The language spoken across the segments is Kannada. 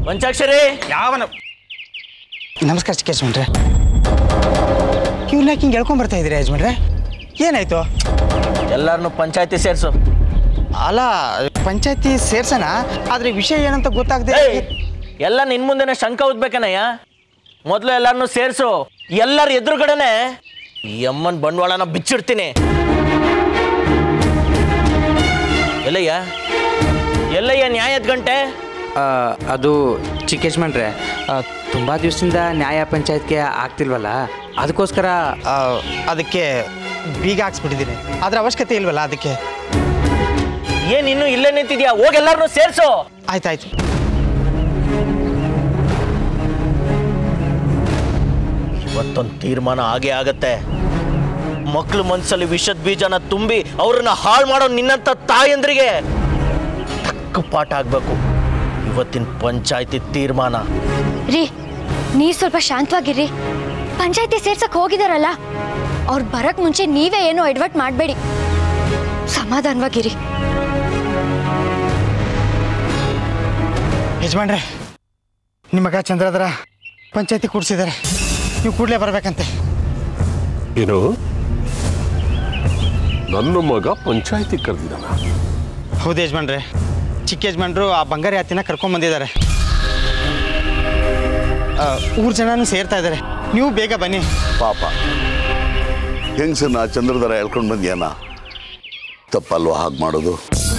ಪಂಚಾಕ್ಷರಿ ಯಾವನ ನಮಸ್ಕಾರ ಚಿಕ್ಕ ಯಜಮಾನ್ರೆ ಇವ್ರನ್ನ ಹಿಂಗೆ ಹೇಳ್ಕೊಂಡ್ ಬರ್ತಾ ಇದ್ದೀರಿ ಯಜಮಾನ್ರೆ ಏನಾಯ್ತು ಎಲ್ಲಾರನ್ನು ಪಂಚಾಯತಿ ಸೇರ್ಸು ಅಲ್ಲ ಪಂಚಾಯತಿ ಸೇರ್ಸೋಣ ಆದ್ರೆ ವಿಷಯ ಏನಂತ ಗೊತ್ತಾಗದೆ ಏಯ್, ಎಲ್ಲ ನಿನ್ ಮುಂದೆನೆ ಶಂಕ ಉದ್ಬೇಕನಯ್ಯ ಮೊದಲು ಎಲ್ಲಾರನ್ನು ಸೇರ್ಸು ಎಲ್ಲರ ಎದುರುಗಡೆನೆ ಈ ಅಮ್ಮನ್ ಬಂಡವಾಳನ ಬಿಚ್ಚಿಡ್ತೀನಿ ಎಲ್ಲಯ್ಯ ಎಲ್ಲಯ್ಯ ನ್ಯಾಯದ ಗಂಟೆ ಆ, ಅದು ಚಿಕ್ಕ ಯಜಮಾನ್ರೆ ತುಂಬ ದಿವಸದಿಂದ ನ್ಯಾಯ ಪಂಚಾಯತ್ಗೆ ಆಗ್ತಿಲ್ವಲ್ಲ ಅದಕ್ಕೋಸ್ಕರ ಅದಕ್ಕೆ ಬೀಗ ಹಾಕ್ಸ್ಬಿಟ್ಟಿದ್ದೀನಿ ಅದ್ರ ಅವಶ್ಯಕತೆ ಇಲ್ವಲ್ಲ ಅದಕ್ಕೆ ಏನ್ ಇನ್ನು ಇಲ್ಲೇ ನಿಂತಿದ್ಯಾ ಹೋಗಿ ಎಲ್ಲಾರನ್ನು ಸೇರ್ಸು ಆಯ್ತಾಯ್ತು ಇವತ್ತೊಂದು ತೀರ್ಮಾನ ಆಗೇ ಆಗತ್ತೆ ಮಕ್ಳು ಮನ್ಸಲ್ಲಿ ವಿಷದ ಬೀಜನ ತುಂಬಿ ಅವ್ರನ್ನ ಹಾಳು ಮಾಡೋ ನಿನ್ನಂತ ತಾಯಂದ್ರಿಗೆ ತಕ್ಕ ಪಾಠ ಆಗ್ಬೇಕು ಇವತ್ತಿನ ಪಂಚಾಯತಿ ತೀರ್ಮಾನ ರೀ ನೀವ್ ಸ್ವಲ್ಪ ಶಾಂತವಾಗಿರ್ರಿ ಪಂಚಾಯತಿ ಸೇರ್ಸಕ್ ಹೋಗಿದಾರಲ್ಲ ಅವ್ರು ಬರಕ್ ಮುಂಚೆ ನೀವೇ ಏನೋ ಎಡ್ವರ್ಟ್ ಮಾಡಬೇಡಿ ಸಮಾಧಾನವಾಗಿರಿ ಯಜಮಾನ್ರೆ ನಿಮ್ಮ ಮಗ ಚಂದ್ರದರ ಪಂಚಾಯತಿ ಕೂಡ್ಸಿದ್ದಾರೆ ನೀವು ಕೂಡಲೇ ಬರ್ಬೇಕಂತೆ ಏನು ನನ್ನ ಮಗ ಪಂಚಾಯತಿ ಕರೆದಿದ್ದಾನ ಹೌದು ಯಜಮಾನ್ರೆ ಚಿಕ್ಕ ಯಜಮಾನ್ರು ಆ ಬಂಗಾರಿ ಹತ್ತಿನ ಕರ್ಕೊಂಡ್ ಬಂದಿದ್ದಾರೆ ಆ, ಊರ್ ಜನನು ಸೇರ್ತಾ ಇದ್ದಾರೆ ನೀವು ಬೇಗ ಬನ್ನಿ ಪಾಪ ಹೆಂಗಸನ್ನ ಚಂದ್ರದರ ಎಳ್ಕೊಂಡು ಬಂದ್ಯಾನ ತಪ್ಪಲ್ವಾ ಹಾಗೆ ಮಾಡೋದು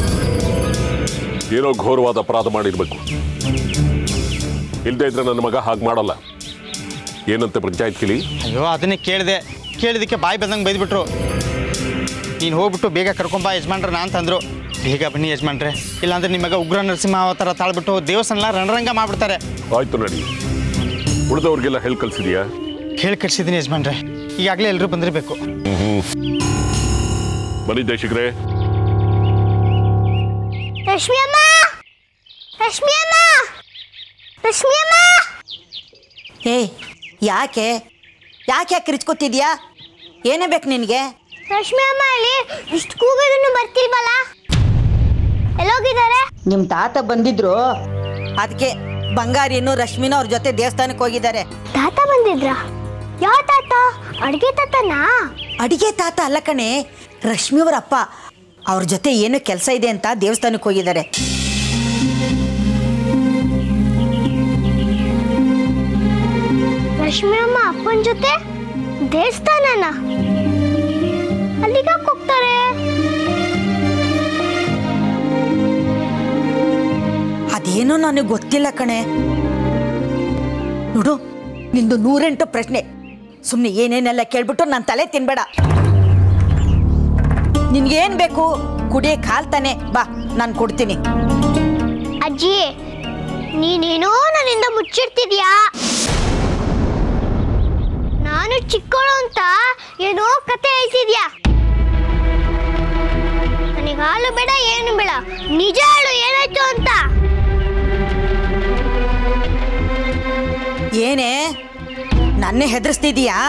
ಏನೋ ಘೋರವಾದ ಅಪರಾಧ ಮಾಡಿರ್ಬೇಕು ಇಲ್ದೇ ಇದ್ರೆ ನನ್ನ ಮಗ ಹಾಗೆ ಮಾಡಲ್ಲ ಏನಂತೆ ಪಂಚಾಯತ್ ಕಿಲಿ ಅಯ್ಯೋ ಅದನ್ನೇ ಕೇಳಿದೆ ಕೇಳಿದಕ್ಕೆ ಬಾಯಿ ಬಂದಂಗೆ ಬೈದ್ಬಿಟ್ರು ನೀನು ಹೋಗ್ಬಿಟ್ಟು ಬೇಗ ಕರ್ಕೊಂಬಾ ಯಜಮಾನ್ರನ್ನ ಅಂತಂದ್ರು ಬೇಗ ಬನ್ನಿ ಯಜಮಾನ್ರೆ ಇಲ್ಲಾಂದ್ರೆ ನಿಮ್ಮ ಮಗ ಉಗ್ರ ನರಸಿಂಹ ಅವತಾರ ತಾಳ್ಬಿಟ್ಟು ದೇವಸ್ಥಾನ ರಣರಂಗ ಮಾಡ್ಬಿಡ್ತಾರೆ ಆಯ್ತು ನಡಿ ಉಳಿದವ್ರಿಗೆಲ್ಲ ಹೇಳಿ ಕಳ್ಸಿದ್ಯಾ ಹೇಳಿ ಕಳ್ಸಿದ್ದೀನಿ ಯಜಮಾನ್ರೆ ಈಗಾಗಲೇ ಎಲ್ಲರೂ ಬಂದಿರಬೇಕು ಬನ್ನಿ ದೇಶಿಗ್ರೆ ರಶ್ಮಿ ಅಮ್ಮ ರಶ್ಮಿ ಅಮ್ಮ ರಶ್ಮಿ ಅಮ್ಮ ಏ ಯಾಕೆ ಯಾಕೆ ಕಿರ್ಚ್ಕೊತಿದ್ಯಾ ಏನೇ ಬೇಕು ನಿನಗೆ ರಶ್ಮಿ ಅಮ್ಮ ಅಲ್ಲಿ ಇಷ್ಟು ಕೂಗೋದನ್ನು ಬರ್ತಿಲ್ವಲ್ಲ ಎಲ್ಲೋಗಿದ್ದಾರೆ ನಿಮ್ಮ ತಾತ ಬಂದಿದ್ರು ಅದಕ್ಕೆ ಬಂಗಾರಿನು ರಶ್ಮಿನೂ ಅವ್ರ ಜೊತೆ ದೇವಸ್ಥಾನಕ್ಕೆ ಹೋಗಿದ್ದಾರೆ ತಾತ ಬಂದಿದ್ರ ಯಾವ ತಾತ ಅಡ್ಗೆ ತಾತನಾ ಅಡಿಗೆ ತಾತ ಅಲ್ಲ ಕಣೆ ರಶ್ಮಿ ಅವ್ರ ಅಪ್ಪ ಅವ್ರ ಜೊತೆ ಏನೋ ಕೆಲಸ ಇದೆ ಅಂತ ದೇವಸ್ಥಾನಕ್ಕೆ ಹೋಗಿದ್ದಾರೆ ರಶ್ಮಿ ಅಮ್ಮ ಅಪ್ಪನ ಜೊತೆ ದೇವಸ್ಥಾನನ ಅಲ್ಲಿಗೆ ಹೋಗ್ತಾರೆ ಅದೇನೋ ನನಗೆ ಗೊತ್ತಿಲ್ಲ ಕಣೆ ನೋಡು ನಿಂದು ನೂರೆಂಟು ಪ್ರಶ್ನೆ ಸುಮ್ಮನೆ ಏನೇನೆಲ್ಲ ಕೇಳ್ಬಿಟ್ಟು ನನ್ನ ತಲೆ ತಿನ್ಬೇಡ ನಿನ್ಗೇನ್ ಬೇಕು ಕುಡಿಯಕ್ಕೆ ಹಾಲ್ ತಾನೆ ಬಾ ನಾನು ಕೊಡ್ತೀನಿ ಅಜ್ಜಿ ನೀನೇನೋ ನನ್ನಿಂದ ಮುಚ್ಚಿಡ್ತಿದ್ಯಾ ನಾನು ಚಿಕ್ಕವಳು ಅಂತ ಏನೋ ಕತೆ ಹೇಳ್ತಿದ್ಯಾ ನನಗೆ ಹಾಲು ಬೇಡ ಏನು ಬೇಡ ನಿಜ ಹೇಳು ಏನಾಯ್ತು ಅಂತ ಏನೇ ನನ್ನೇ ಹೆದರ್ಸ್ತಿದೀಯಾ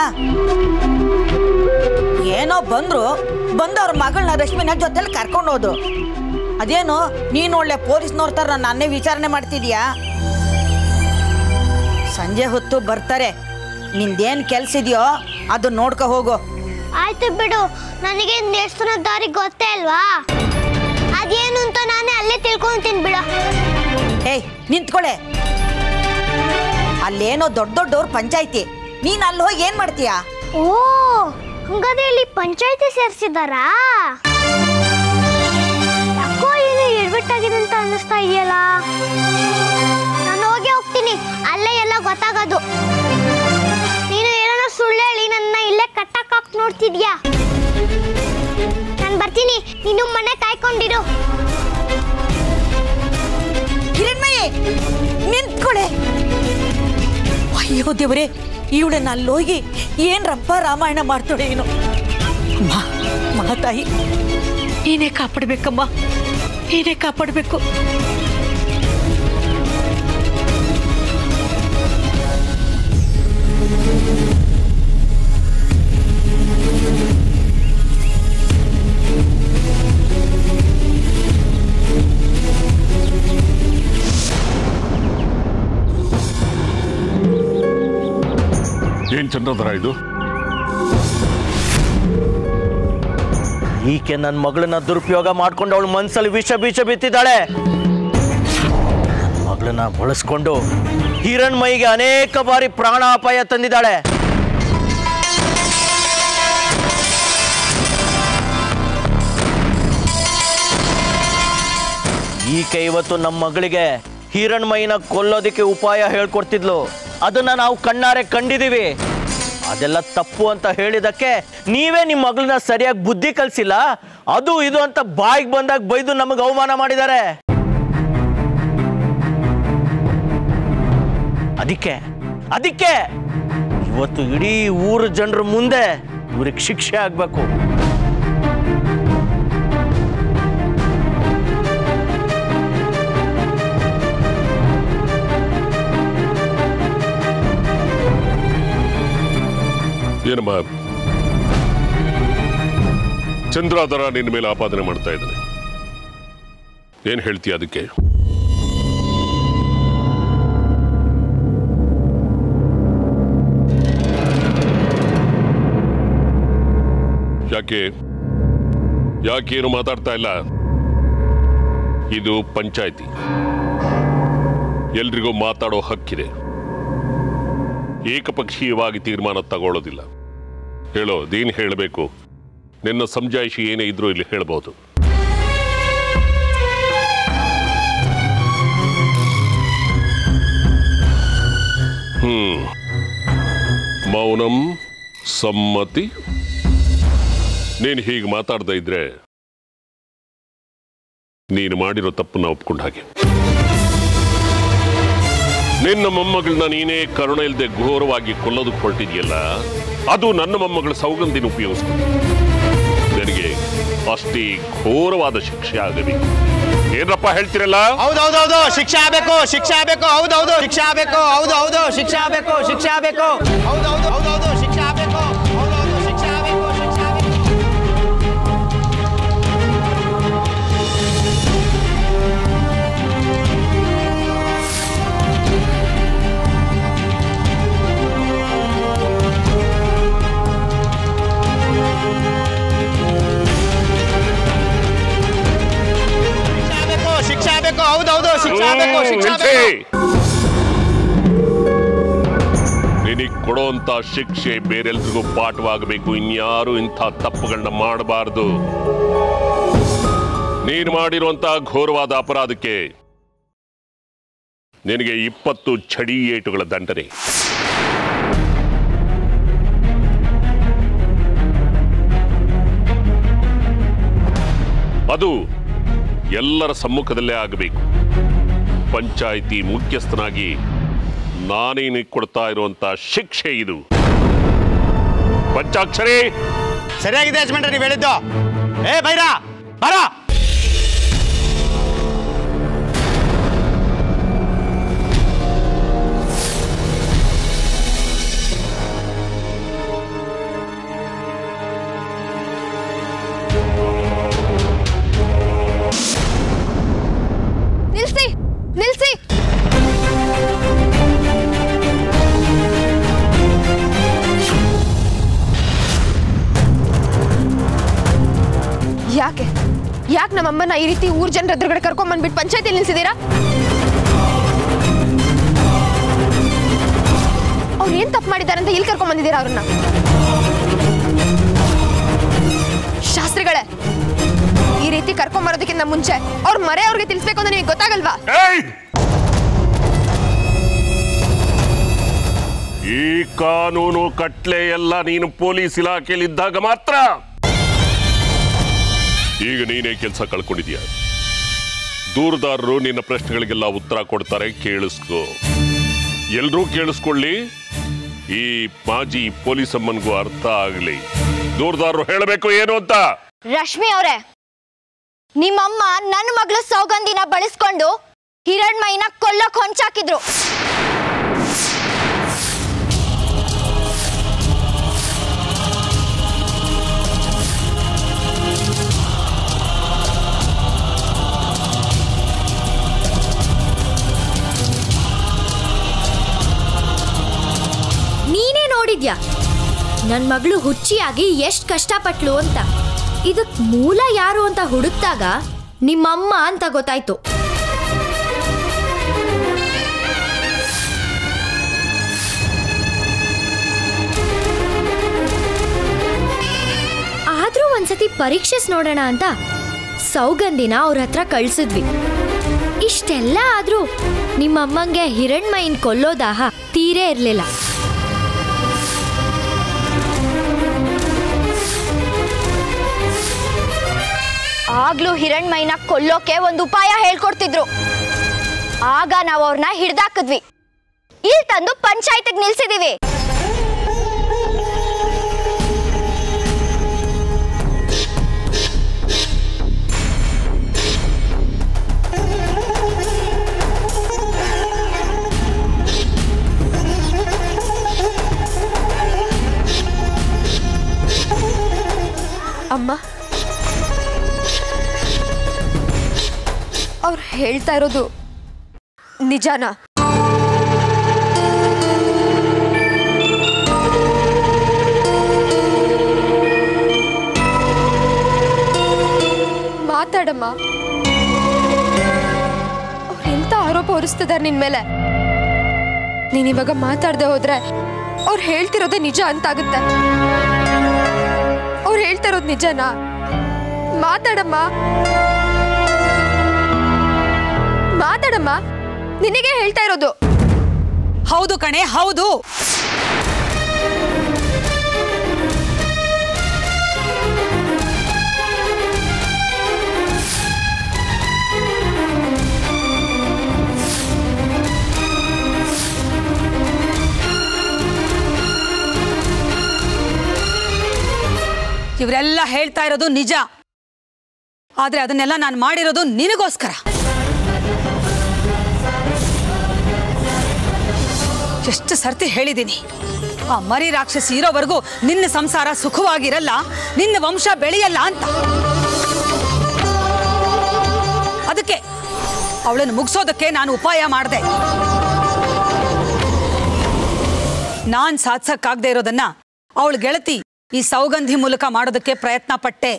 ಏನೋ ಬಂದ್ರು ಬಂದವ್ರ ಮಗಳನ್ನ ರಶ್ಮಿನ ಜೊತೆಲಿ ಕರ್ಕೊಂಡು ಹೋದ್ರು ಅದೇನು ನೀನು ಒಳ್ಳೆ ಪೊಲೀಸ್ನವ್ರ ಥರ ನನ್ನೇ ವಿಚಾರಣೆ ಮಾಡ್ತಿದ್ಯಾ ಸಂಜೆ ಹೊತ್ತು ಬರ್ತಾರೆ ನಿಂದೇನು ಕೆಲ್ಸ ಇದೆಯೋ ಅದು ನೋಡ್ಕೊ ಹೋಗು ಆಯ್ತು ಬಿಡು ನನಗೆ ದೇವಸ್ಥಾನ ದಾರಿ ಗೊತ್ತೇ ಅಲ್ವಾ ಅದೇನು ಅಂತ ನಾನೇ ಅಲ್ಲೇ ತಿಳ್ಕೊಂತೀನಿ ಬಿಡು ಏಯ್ ನಿಂತ್ಕೊಳೆ ಅಲ್ಲೇನೋ ದೊಡ್ಡ ದೊಡ್ಡವ್ರ ಪಂಚಾಯ್ತಿ ನೀನ್ ಅಲ್ಲಿ ಹೋಗಿ ಏನ್ ಮಾಡ್ತೀಯಾ ಓ ಹಂಗಾದ್ರೆ ಇಲ್ಲಿ ಪಂಚಾಯತಿ ಸೇರ್ಸಿದಾರಾ ಯಾಕೋ ಏನು ಎಡ್ಬಿಟ್ಟಾಗಿದೆ ಅಂತ ಅನ್ನಿಸ್ತಾ ಇದೆಯಲ್ಲ ನಾನು ಹೋಗಿ ಹೋಗ್ತೀನಿ ಅಲ್ಲೇ ಎಲ್ಲ ಗೊತ್ತಾಗೋದು ನೀನು ಏನೋ ಸುಳ್ಳು ಹೇಳಿ ನನ್ನ ಇಲ್ಲೇ ಕಟ್ಟಕ್ ಹಾಕ್ ನೋಡ್ತಿದ್ಯಾ ನಾನು ಬರ್ತೀನಿ ನೀನು ಮನೆ ಕಾಯ್ಕೊಂಡಿರು ಹಿರಣ್ಮಯಿ ನಿಂತ್ಕೊಳೆ ಅಯ್ಯೋ ದೇವ್ರೆ ಇವಳನ್ನ ಅಲ್ಲಿ ಹೋಗಿ ಏನ್ ರಂಪ ರಾಮಾಯಣ ಮಾಡ್ತಾಳೆ ಏನು ಅಮ್ಮ ಮಹಾತಾಯಿ ನೀನೇ ಕಾಪಾಡ್ಬೇಕಮ್ಮ ನೀನೇ ಕಾಪಾಡ್ಬೇಕು ಏನ್ ಚಂದ್ರಧರ ಇದು ಈಕೆ ನನ್ನ ಮಗಳನ್ನ ದುರುಪಯೋಗ ಮಾಡ್ಕೊಂಡು ಅವಳು ಮನ್ಸಲ್ಲಿ ವಿಷ ಬೀಜ ಬಿತ್ತಿದ್ದಾಳೆ ನನ್ನ ಮಗಳನ್ನ ಬಳಸ್ಕೊಂಡು ಹಿರಣ್ಮೈಗೆ ಅನೇಕ ಬಾರಿ ಪ್ರಾಣಾಪಾಯ ತಂದಿದ್ದಾಳೆ ಈಕೆ ಇವತ್ತು ನಮ್ಮ ಮಗಳಿಗೆ ಹಿರಣ್ಮೈನ ಕೊಲ್ಲೋದಕ್ಕೆ ಉಪಾಯ ಹೇಳ್ಕೊಡ್ತಿದ್ಲು ಅದನ್ನ ನಾವು ಕಣ್ಣಾರೆ ಕಂಡಿದೀವಿ ಅದೆಲ್ಲ ತಪ್ಪು ಅಂತ ಹೇಳಿದಕ್ಕೆ ನೀವೇ ನಿಮ್ಮ ಮಗಳನ್ನ ಸರಿಯಾಗಿ ಬುದ್ಧಿ ಕಲಿಸಿಲ್ಲ ಅದು ಇದು ಅಂತ ಬಾಯಿಗೆ ಬಂದಾಗ ಬೈದು ನಮಗೆ ಅವಮಾನ ಮಾಡಿದ್ದಾರೆ ಅದಕ್ಕೆ ಅದಕ್ಕೆ ಇವತ್ತು ಇಡೀ ಊರ ಜನರ ಮುಂದೆ ಇವ್ರಿಗೆ ಶಿಕ್ಷೆ ಆಗ್ಬೇಕು ಏನಮ್ಮ ಚಂದ್ರಾಧರ ನಿನ್ನ ಮೇಲೆ ಆಪಾದನೆ ಮಾಡ್ತಾ ಇದ್ದಾನೆ ಏನ್ ಹೇಳ್ತೀಯ ಅದಕ್ಕೆ ಯಾಕೆ ಯಾಕೇನು ಮಾತಾಡ್ತಾ ಇಲ್ಲ ಇದು ಪಂಚಾಯತಿ ಎಲ್ರಿಗೂ ಮಾತಾಡೋ ಹಕ್ಕಿದೆ ಏಕಪಕ್ಷೀಯವಾಗಿ ತೀರ್ಮಾನ ತಗೊಳ್ಳೋದಿಲ್ಲ ಹೇಳೋ ನೀನು ಹೇಳಬೇಕು ನಿನ್ನ ಸಮಜಾಯಿಷಿ ಏನೇ ಇದ್ರೂ ಇಲ್ಲಿ ಹೇಳ್ಬೋದು ಹ್ಮ್ ಮೌನಂ ಸಮ್ಮತಿ ನೀನು ಹೀಗೆ ಮಾತಾಡ್ತಾ ಇದ್ರೆ ನೀನು ಮಾಡಿರೋ ತಪ್ಪನ್ನ ಒಪ್ಕೊಂಡ ಹಾಗೆ ನಿನ್ನ ಮೊಮ್ಮಗಳನ್ನ ನೀನೇ ಕರುಣೆ ಇಲ್ಲದೆ ಘೋರವಾಗಿ ಕೊಲ್ಲೋದಕ್ಕೆ ಹೊರಟಿದ್ಯಲ್ಲ ಅದು ನನ್ನ ಮೊಮ್ಮಗಳ ಸೌಗಂಧಿನ ಉಪಯೋಗಿಸ್ಕೊಂಡು ನನಗೆ ಅಷ್ಟೇ ಘೋರವಾದ ಶಿಕ್ಷೆ ಆಗಬೇಕು ಏನಪ್ಪ ಹೇಳ್ತಿರಲ್ಲ ಹೌದೌದೌದು ಶಿಕ್ಷೆ ಆಗ್ಬೇಕು ಶಿಕ್ಷೆ ಆಗ್ಬೇಕು ಹೌದೌದು ಶಿಕ್ಷೆ ಆಗ್ಬೇಕು ಹೌದು ಹೌದು ಶಿಕ್ಷೆ ಆಗ್ಬೇಕು ಶಿಕ್ಷೆ ಆಗ್ಬೇಕು ಹೌದೌದು ಹೌದೌದು ಶಿಕ್ಷೆ ಆಗ್ಬೇಕು ಹೌದೌದು ಶಿಕ್ಷೆ ಆಗ್ಬೇಕು ಶಿಕ್ಷೆ ಆಗ್ಬೇಕು ಶಿಕ್ಷೆ ಆಗ್ಬೇಕು ಶಿಕ್ಷೆ ಆಗ್ಬೇಕು ಹೌದೌದು ಶಿಕ್ಷೆ ಆಗ್ಬೇಕು ಶಿಕ್ಷೆ ಆಗ್ಬೇಕು ನಿನಗೆ ಕೊಡೋಂತ ಶಿಕ್ಷೆ ಬೇರೆಲ್ರಿಗೂ ಪಾಠವಾಗಬೇಕು ಇನ್ಯಾರು ಇಂಥ ತಪ್ಪುಗಳನ್ನ ಮಾಡಬಾರದು ನೀನು ಮಾಡಿರುವಂತ ಘೋರವಾದ ಅಪರಾಧಕ್ಕೆ ನಿನಗೆ ಇಪ್ಪತ್ತು ಚಡಿ ಏಟುಗಳ ದಂಡನೆ ಅದು ಎಲ್ಲರ ಸಮ್ಮುಖದಲ್ಲೇ ಆಗಬೇಕು ಪಂಚಾಯಿತಿ ಮುಖ್ಯಸ್ಥನಾಗಿ ನಾನೇನು ಕೊಡ್ತಾ ಇರುವಂತ ಶಿಕ್ಷೆ ಇದು ಪಂಚಾಕ್ಷರಿ ಸರಿಯಾಗಿದೆ ಯಜಮಾನ್ರೆ ನೀವು ಹೇಳಿದ್ದು ಏ ಬೈರ ಬರ ನಿಲ್ಸಿ ನಿಲ್ಸಿ ಯಾಕೆ ಯಾಕೆ ನಮ್ಮಮ್ಮನ ಈ ರೀತಿ ಊರ್ ಜನರ ಎದುರುಗಡೆ ಕರ್ಕೊಂಡ್ ಬಂದ್ಬಿಟ್ಟು ಪಂಚಾಯತಿ ನಿಲ್ಸಿದ್ದೀರಾ ಅವ್ರು ಏನ್ ತಪ್ಪು ಮಾಡಿದ್ದಾರೆ ಅಂತ ಇಲ್ಲಿ ಕರ್ಕೊಂಡ್ ಬಂದಿದ್ದೀರಾ ಅವ್ರನ್ನ ಶಾಸ್ತ್ರಿಗಳೇ ಈ ರೀತಿ ಕರ್ಕೊಂಡ್ ಬರೋದಕ್ಕಿಂತ ಮುಂಚೆ ಅವ್ರ ಮರೆ ಅವ್ರಿಗೆ ತಿಳಿಸ್ಬೇಕು ಅಂತ ನಿಮಗೆ ಗೊತ್ತಾಗಲ್ವಾ ಏಯ್! ಈ ಕಾನೂನು ಕಟ್ಲೆ ಎಲ್ಲ ನೀನು ಪೊಲೀಸ್ ಇಲಾಖೆಯಲ್ಲಿ ಇದ್ದಾಗ ಮಾತ್ರ ಈಗ ನೀನೇ ಕೆಲಸ ಕಳ್ಕೊಂಡಿದ್ಯಾ ದೂರದಾರರು ನಿನ್ನ ಪ್ರಶ್ನೆಗಳಿಗೆಲ್ಲ ಉತ್ತರ ಕೊಡ್ತಾರೆ ಕೇಳಿಸ್ಕೋ ಎಲ್ರೂ ಕೇಳಿಸ್ಕೊಳ್ಳಿ ಈ ಮಾಜಿ ಪೊಲೀಸ್ ಅಮ್ಮನ್ಗೂ ಅರ್ಥ ಆಗಲಿ ದೂರದಾರರು ಹೇಳಬೇಕು ಏನು ಅಂತ ರಶ್ಮಿ ಅವರೇ ನಿಮ್ಮಮ್ಮ ನನ್ನ ಮಗಳ ಸೌಗಂಧಿನ ಬಳಸ್ಕೊಂಡು ಹಿರಣ್ಮೈನ ಕೊಲ್ಲಕ್ ಹೊಂಚಾಕಿದ್ರು ನೀನೇ ನೋಡಿ ನೋಡಿದ್ಯಾ ನನ್ನ ಮಗಳು ಹುಚ್ಚಿಯಾಗಿ ಎಷ್ಟು ಕಷ್ಟಪಟ್ಲು ಅಂತ ಇದಕ್ ಮೂಲ ಯಾರು ಅಂತ ಹುಡುಕ್ದಾಗ ನಿಮ್ಮಮ್ಮ ಅಂತ ಗೊತ್ತಾಯ್ತು ಆದ್ರೂ ಒಂದ್ಸತಿ ಪರೀಕ್ಷಿಸ್ ನೋಡೋಣ ಅಂತ ಸೌಗಂಧಿನ ಅವ್ರ ಹತ್ರ ಕಳ್ಸಿದ್ವಿ ಇಷ್ಟೆಲ್ಲ ಆದ್ರೂ ನಿಮ್ಮಮ್ಮಂಗೆ ಹಿರಣ್ಮಯಿನ್ ಕೊಲ್ಲೋ ದಾಹ ತೀರೇ ಇರ್ಲಿಲ್ಲ ಆಗ್ಲೂ ಹಿರಣ್ಮೈನ ಕೊಲ್ಲೋಕೆ ಒಂದು ಉಪಾಯ ಹೇಳ್ಕೊಡ್ತಿದ್ರು ಆಗ ನಾವು ಅವ್ರನ್ನ ಹಿಡ್ದಾಕಿದ್ವಿ ಇಲ್ಲಿ ತಂದು ಪಂಚಾಯತ್ಗೆ ನಿಲ್ಸಿದೀವಿ ಅಮ್ಮ ಅವ್ರು ಹೇಳ್ತಾ ಇರೋದು ನಿಜಾನಾ ಮಾತಾಡಮ್ಮ ಅವ್ರು ಎಂತ ಆರೋಪ ಹೊರಿಸ್ತಿದ್ದಾರೆ ನಿನ್ ಮೇಲೆ ನೀನ್ ಇವಾಗ ಮಾತಾಡದೆ ಹೋದ್ರೆ ಅವ್ರು ಹೇಳ್ತಿರೋದೇ ನಿಜ ಅಂತಾಗುತ್ತೆ ಅವ್ರು ಹೇಳ್ತಾ ಇರೋದು ನಿಜನಾ ಮಾತಾಡಮ್ಮ ಮಾತಾಡಮ್ಮ ನಿನಗೆ ಹೇಳ್ತಾ ಇರೋದು ಹೌದು ಕಣೆ ಹೌದು ಇವರೆಲ್ಲ ಹೇಳ್ತಾ ಇರೋದು ನಿಜ ಆದ್ರೆ ಅದನ್ನೆಲ್ಲ ನಾನು ಮಾಡಿರೋದು ನಿನಗೋಸ್ಕರ ಎಷ್ಟು ಸರ್ತಿ ಹೇಳಿದ್ದೀನಿ ಆ ಮರಿ ರಾಕ್ಷಸಿ ಇರೋವರೆಗೂ ನಿನ್ನ ಸಂಸಾರ ಸುಖವಾಗಿರಲ್ಲ ನಿನ್ನ ವಂಶ ಬೆಳೆಯಲ್ಲ ಅಂತ ಅದಕ್ಕೆ ಅವಳನ್ನು ಮುಗಿಸೋದಕ್ಕೆ ನಾನು ಉಪಾಯ ಮಾಡಿದೆ ನಾನ್ ಸಾಧಿಸಕ್ಕಾಗದೆ ಇರೋದನ್ನ ಅವಳ ಗೆಳತಿ ಈ ಸೌಗಂಧಿ ಮೂಲಕ ಮಾಡೋದಕ್ಕೆ ಪ್ರಯತ್ನ ಪಟ್ಟೆ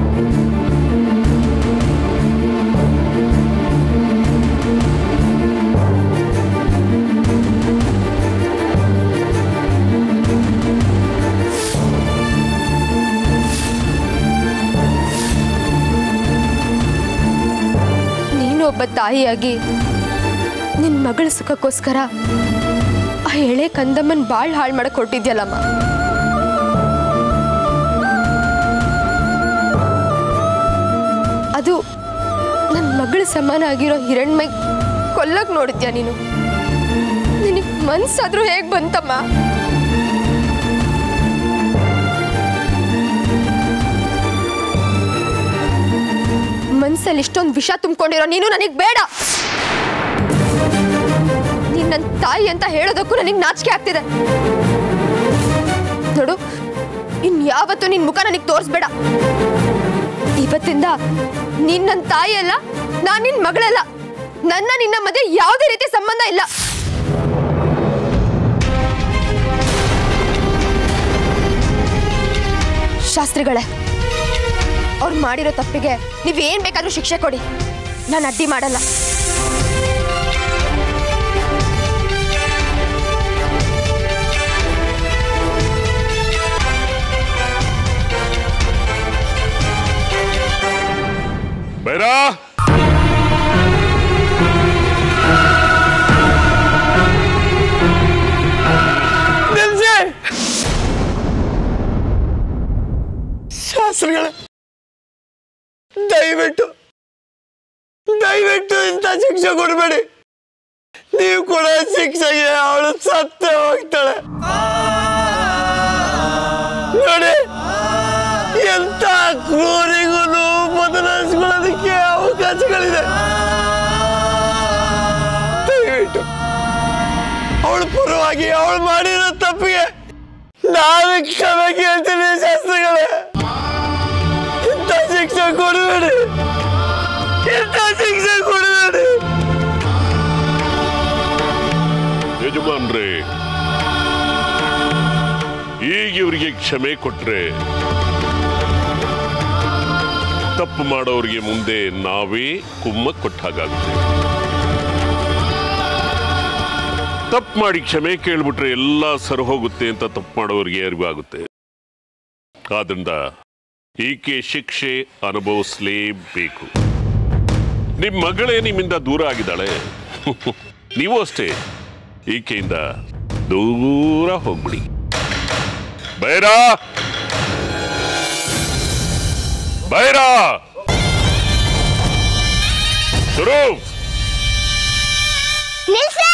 ನೀನು ಒಬ್ಬ ತಾಯಿಯಾಗಿ ನಿನ್ ಮಗಳ ಸುಖಕ್ಕೋಸ್ಕರ ಆ ಎಳೆ ಕಂದಮ್ಮನ್ ಬಾಳ್ ಹಾಳು ಮಾಡಕ್ ಹೊರಟಿದ್ಯಲ್ಲಮ್ಮ ಅದು ನನ್ನ ಮಗಳ ಸಮಾನ ಆಗಿರೋ ಹಿರಣ್ಮೈ ಕೊಲ್ಲಕ್ ನೋಡಿದ್ಯಾ ನೀನು ನಿನಗ್ ಮನ್ಸಾದ್ರೂ ಹೇಗ್ ಬಂತಮ್ಮ ಮನ್ಸಲ್ಲಿ ಇಷ್ಟೊಂದು ವಿಷ ತುಂಬಿಕೊಂಡಿರೋ ನೀನು ನನಗೆ ಬೇಡ ನೀನ್ ನನ್ನ ತಾಯಿ ಅಂತ ಹೇಳೋದಕ್ಕೂ ನನಗೆ ನಾಚಿಕೆ ಆಗ್ತಿದೆ ನೋಡು ಇನ್ ಯಾವತ್ತೂ ನಿನ್ ಮುಖ ನನಗೆ ತೋರಿಸ್ಬೇಡ ಇವತ್ತಿಂದ ನೀನ್ ನನ್ನ ತಾಯಿ ಅಲ್ಲ ನಾನ್ ನಿನ್ ಮಗಳಲ್ಲ ನನ್ನ ನಿನ್ನ ಮಧ್ಯೆ ಯಾವುದೇ ರೀತಿ ಸಂಬಂಧ ಇಲ್ಲ ಶಾಸ್ತ್ರಿಗಳೇ ಅವ್ರು ಮಾಡಿರೋ ತಪ್ಪಿಗೆ ನೀವೇನ್ ಬೇಕಾದ್ರೂ ಶಿಕ್ಷೆ ಕೊಡಿ ನಾನು ಅಡ್ಡಿ ಮಾಡಲ್ಲ ಬೈರಾ ನಿಲ್ಸಿ ಶಾಸ್ತ್ರಿಗಳೇ ದಯವಿಟ್ಟು ದಯವಿಟ್ಟು ಇಂಥ ಶಿಕ್ಷೆ ಕೊಡಬೇಡಿ ನೀವು ಕೊಡೋ ಶಿಕ್ಷೆಗೆ ಅವಳು ಸತ್ತೇ ಹೋಗ್ತಾಳೆ ನೋಡಿ ಎಂತ ಕ್ರೂರಿಗೂ ಬದಲಾಯಿಸ್ಕೊಳ್ಳೋದಕ್ಕೆ ಅವಕಾಶಗಳಿದೆ ದಯವಿಟ್ಟು ಅವಳ ಪರವಾಗಿ ಅವಳು ಮಾಡಿರೋ ತಪ್ಪಿಗೆ ನಾನು ಕ್ಷಮೆ ಕೇಳ್ತೀನಿ ಶಾಸ್ತ್ರಿಗಳೇ ಇಂಥ ಶಿಕ್ಷೆ ಕೊಡಬೇಡಿ ಇಂಥ ಶಿಕ್ಷೆ ಕೊಡಬೇಡಿ ಯಜಮಾನ್ರೇ ಈಗ ಇವರಿಗೆ ಕ್ಷಮೆ ಕೊಟ್ರೆ ತಪ್ಪು ಮಾಡೋರಿಗೆ ಮುಂದೆ ನಾವೇ ಕುಮ್ಮ ಕೊಟ್ಟ ಹಾಗಾಗುತ್ತೆ ತಪ್ಪು ಮಾಡಿ ಕ್ಷಮೆ ಕೇಳ್ಬಿಟ್ರೆ ಎಲ್ಲ ಸರಿ ಹೋಗುತ್ತೆ ಅಂತ ತಪ್ಪು ಮಾಡೋರಿಗೆ ಅರಿವಾಗುತ್ತೆ ಆದ್ರಿಂದ ಈಕೆ ಶಿಕ್ಷೆ ಅನುಭವಿಸಲೇಬೇಕು ನಿಮ್ಮ ಮಗಳೇ ನಿಮ್ಮಿಂದ ದೂರ ಆಗಿದ್ದಾಳೆ ನೀವು ಅಷ್ಟೇ ಈಕೆಯಿಂದ ದೂರ ಹೋಗ್ಬಿಡಿ ಬೈರಾ ಬೈರಾ ಶುರು ನಿಲ್ಸೆ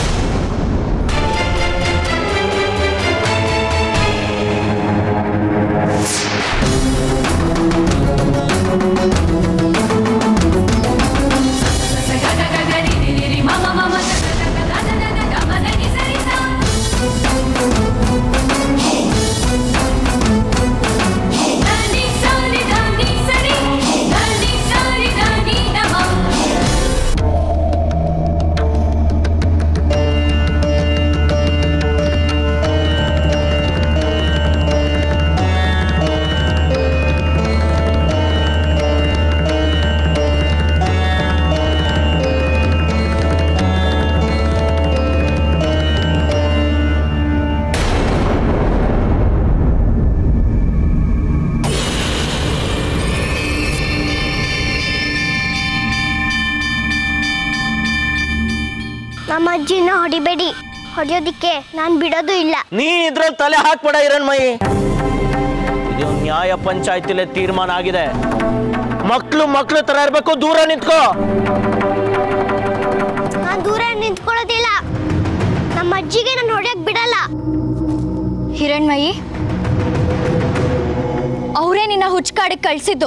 ನಮ್ಮ ಅಜ್ಜಿನ ಹೊಡಿಬೇಡಿ ಹೊಡೆಯೋದಿಕ್ಕೆ ನಾನು ಬಿಡೋದು ಇಲ್ಲ ನೀ ಇದ್ರಲ್ಲಿ ತಲೆ ಹಾಕ್ಬೇಡ ಹಿರಣ್ಮಯಿ ಇದು ನ್ಯಾಯ ಪಂಚಾಯತಿಲೆ ತೀರ್ಮಾನ ಆಗಿದೆ ಮಕ್ಳು ಮಕ್ಳು ತರ ಇರ್ಬೇಕು ದೂರ ನಿಂತ್ಕೋ ನಾನು ದೂರ ನಿಂತ್ಕೊಳ್ಳೋದಿಲ್ಲ ನಮ್ಮ ಅಜ್ಜಿಗೆ ನಾನು ಹೊಡೆಯಕ್ ಬಿಡಲ್ಲ ಹಿರಣ್ಮಯಿ ಅವರೇ ನಿನ್ನ ಹುಚ್ಕಾಡಿಗೆ ಕಳ್ಸಿದ್ದು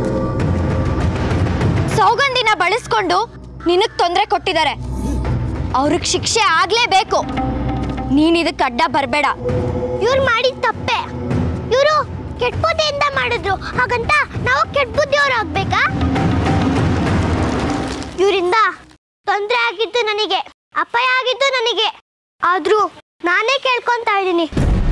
ಸೌಗಂಧಿನ ಬಳಸ್ಕೊಂಡು ನಿನಗ್ ತೊಂದರೆ ಕೊಟ್ಟಿದ್ದಾರೆ ಅವ್ರಿಗೆ ಶಿಕ್ಷೆ ಆಗ್ಲೇಬೇಕು ನೀನ್ ಇದಕ್ಕೆ ಅಡ್ಡ ಬರಬೇಡ ಇವ್ರು ಮಾಡಿದ ತಪ್ಪೆ ಇವರು ಕೆಟ್ಟ ಬುದ್ಧಿಯಿಂದ ಮಾಡಿದ್ರು ಹಾಗಂತ ನಾವು ಕೆಟ್ಟ ಬುದ್ಧಿಯವ್ರು ಆಗ್ಬೇಕಾ ಇವರಿಂದ ತೊಂದರೆ ಆಗಿದ್ದು ನನಗೆ ಅಪಾಯ ಆಗಿದ್ದು ನನಗೆ ಆದ್ರೂ ನಾನೇ ಕೇಳ್ಕೊಂತ ಇದ್ದೀನಿ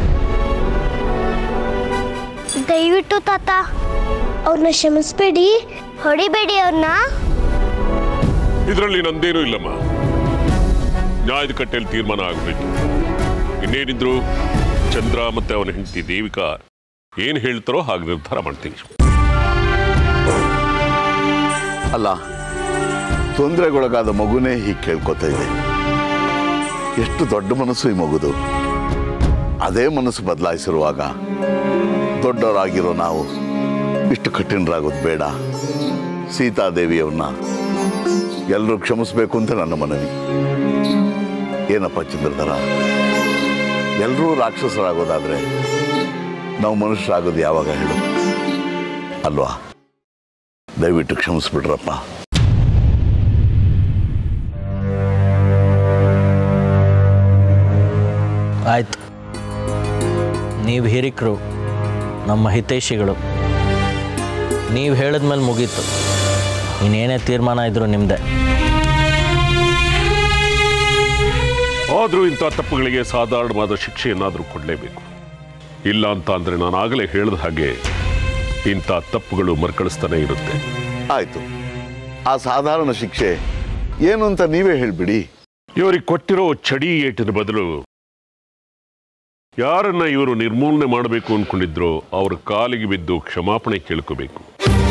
ದಯವಿಟ್ಟು ತಾತ ಅವ್ರನ್ನ ಕ್ಷಮಿಸ್ಬೇಡಿ ಹೊಡಿಬೇಡಿ ಅವ್ರನ್ನ ಇದರಲ್ಲಿ ನಂದೇನೂ ಇಲ್ಲಮ್ಮ ನ್ಯಾಯದ ಕಟ್ಟೆಯಲ್ಲಿ ತೀರ್ಮಾನ ಆಗಬೇಕು ಇನ್ನೇನಿದ್ರು ಚಂದ್ರ ಮತ್ತೆ ಅವನ ಹೆಂಡತಿ ದೇವಿಕಾ ಏನ್ ಹೇಳ್ತಾರೋ ಹಾಗೆ ನಿರ್ಧಾರ ಮಾಡ್ತೀನಿ ಅಲ್ಲ ತೊಂದರೆಗೊಳಗಾದ ಮಗುನೇ ಹೀಗೆ ಕೇಳ್ಕೊತಾ ಇದೆ ಎಷ್ಟು ದೊಡ್ಡ ಮನಸ್ಸು ಈ ಮಗುದು ಅದೇ ಮನಸ್ಸು ಬದಲಾಯಿಸಿರುವಾಗ ದೊಡ್ಡವರಾಗಿರೋ ನಾವು ಇಷ್ಟು ಕಠಿಣರಾಗೋದು ಬೇಡ ಸೀತಾದೇವಿಯವ್ರನ್ನ ಎಲ್ಲರೂ ಕ್ಷಮಿಸ್ಬೇಕು ಅಂತ ನನ್ನ ಮನವಿ ಏನಪ್ಪ ಚಂದ್ರಧರ ಎಲ್ಲರೂ ರಾಕ್ಷಸರಾಗೋದಾದ್ರೆ ನಾವು ಮನುಷ್ಯರಾಗೋದು ಯಾವಾಗ ಹೇಳು ಅಲ್ವಾ ದಯವಿಟ್ಟು ಕ್ಷಮಿಸ್ಬಿಡ್ರಪ್ಪ ಆಯ್ತು ನೀವು ಹಿರಿಕರು ನಮ್ಮ ಹಿತೈಷಿಗಳು ನೀವು ಹೇಳಿದ್ಮೇಲೆ ಮುಗೀತು ಇನ್ನೇನೇ ತೀರ್ಮಾನ ಇದ್ರು ನಿಮ್ಮದೇ ಆದರೂ ಇಂಥ ತಪ್ಪುಗಳಿಗೆ ಸಾಧಾರಣವಾದ ಶಿಕ್ಷೆ ಏನಾದರೂ ಕೊಡಲೇಬೇಕು ಇಲ್ಲ ಅಂತ ಅಂದ್ರೆ ನಾನು ಆಗಲೇ ಹೇಳಿದ ಹಾಗೆ ಇಂಥ ತಪ್ಪುಗಳು ಮರುಕಳಿಸ್ತಾನೆ ಇರುತ್ತೆ ಆಯ್ತು ಆ ಸಾಧಾರಣ ಶಿಕ್ಷೆ ಏನು ಅಂತ ನೀವೇ ಹೇಳ್ಬಿಡಿ ಇವರಿಗೆ ಕೊಟ್ಟಿರೋ ಚಡಿ ಏಟಿನ ಬದಲು ಯಾರನ್ನ ಇವರು ನಿರ್ಮೂಲನೆ ಮಾಡಬೇಕು ಅನ್ಕೊಂಡಿದ್ರೋ ಅವ್ರ ಕಾಲಿಗೆ ಬಿದ್ದು ಕ್ಷಮಾಪಣೆ ಕೇಳ್ಕೋಬೇಕು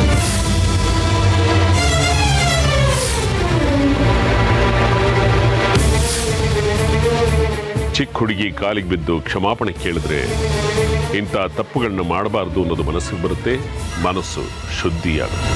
ಚಿಕ್ಕ ಹುಡುಗಿ ಕಾಲಿಗೆ ಬಿದ್ದು ಕ್ಷಮಾಪಣೆ ಕೇಳಿದ್ರೆ ಇಂಥ ತಪ್ಪುಗಳನ್ನ ಮಾಡಬಾರ್ದು ಅನ್ನೋದು ಮನಸ್ಸಿಗೆ ಬರುತ್ತೆ ಮನಸ್ಸು ಶುದ್ಧಿಯಾಗುತ್ತೆ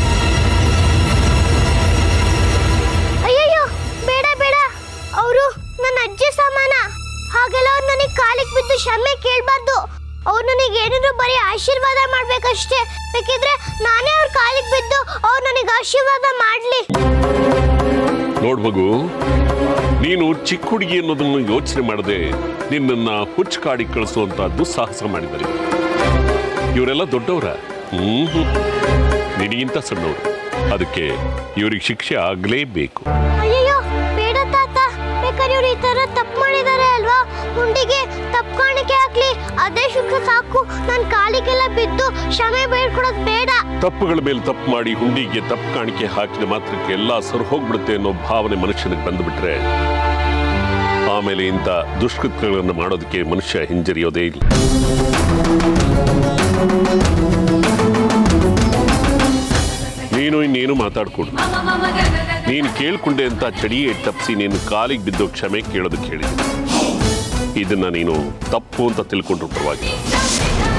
ಅಯ್ಯಯ್ಯೋ ಬೇಡ ಬೇಡ ಅವರು ನನ್ನ ಅಜ್ಜಿ ಸಮಾನ ಹಾಗೆಲ್ಲ ಅವ್ರು ನನಗೆ ಕಾಲಿಗೆ ಬಿದ್ದು ಕ್ಷಮೆ ಕೇಳಬಾರ್ದು ಅವ್ರು ನನಗೆ ಏನಾದ್ರು ಬರೀ ಆಶೀರ್ವಾದ ಮಾಡ್ಬೇಕಷ್ಟೇ ಬೇಕಿದ್ರೆ ನಾನೇ ಅವ್ರ ಕಾಲಿಗೆ ಬಿದ್ದು ಅವ್ರು ನನಗೆ ಆಶೀರ್ವಾದ ಮಾಡಲಿ ನೋಡ್ ಮಗು ನೀನು ಚಿಕ್ಕ ಹುಡುಗಿ ಅನ್ನೋದನ್ನು ಯೋಚನೆ ಮಾಡದೆ ನಿನ್ನನ್ನ ಹುಚ್ಚು ಕಾಡಿ ಕಳಿಸುವಂತ ದುಸ್ಸಾಹಸ ಮಾಡಿದ್ದಾರೆ ಇವರೆಲ್ಲ ದೊಡ್ಡವರ ಹ್ಮ್ ನಿನಗಿಂತ ಸಣ್ಣವರು ಅದಕ್ಕೆ ಇವ್ರಿಗೆ ಶಿಕ್ಷೆ ಆಗ್ಲೇಬೇಕು ಅಯ್ಯಯ್ಯೋ ಬೇಡ ತಾತ ಬೇಕಾದ್ರೆ ಇವ್ರು ಈ ತರ ತಪ್ಪು ಮಾಡಿದ್ದಾರೆ ಅಲ್ವಾ ಹುಂಡಿಗೆ ತಪ್ಪು ಕಾಣಿಕೆ ಹಾಕ್ಲಿ ಅದೇ ಶಿಕ್ಷೆ ಸಾಕು ನನ್ ಕಾಲಿಗೆಲ್ಲ ಬಿದ್ದು ಕ್ಷಮೆ ಬೇಡ್ಕೊಡೋದು ಬೇಡ ತಪ್ಪುಗಳ ಮೇಲೆ ತಪ್ಪು ಮಾಡಿ ಹುಂಡಿಗೆ ತಪ್ಪು ಕಾಣಿಕೆ ಹಾಕಿದ ಮಾತ್ರಕ್ಕೆ ಎಲ್ಲ ಸರ್ ಹೋಗ್ಬಿಡುತ್ತೆ ಅನ್ನೋ ಭಾವನೆ ಮನುಷ್ಯನಿಗೆ ಬಂದುಬಿಟ್ರೆ ಆಮೇಲೆ ಇಂಥ ದುಷ್ಕೃತ್ಯಗಳನ್ನು ಮಾಡೋದಕ್ಕೆ ಮನುಷ್ಯ ಹಿಂಜರಿಯೋದೇ ಇಲ್ಲ ನೀನು ಇನ್ನೇನು ಮಾತಾಡ್ಕೊಡು ನೀನು ಕೇಳ್ಕೊಂಡೆ ಅಂತ ಚಡಿಯೇ ತಪ್ಪಿಸಿ ನೀನು ಕಾಲಿಗೆ ಬಿದ್ದು ಕ್ಷಮೆ ಕೇಳೋದಕ್ಕೆ ಹೇಳಿದೆ ಇದನ್ನ ನೀನು ತಪ್ಪು ಅಂತ ತಿಳ್ಕೊಂಡ್ರು ಪರವಾಗಿಲ್ಲ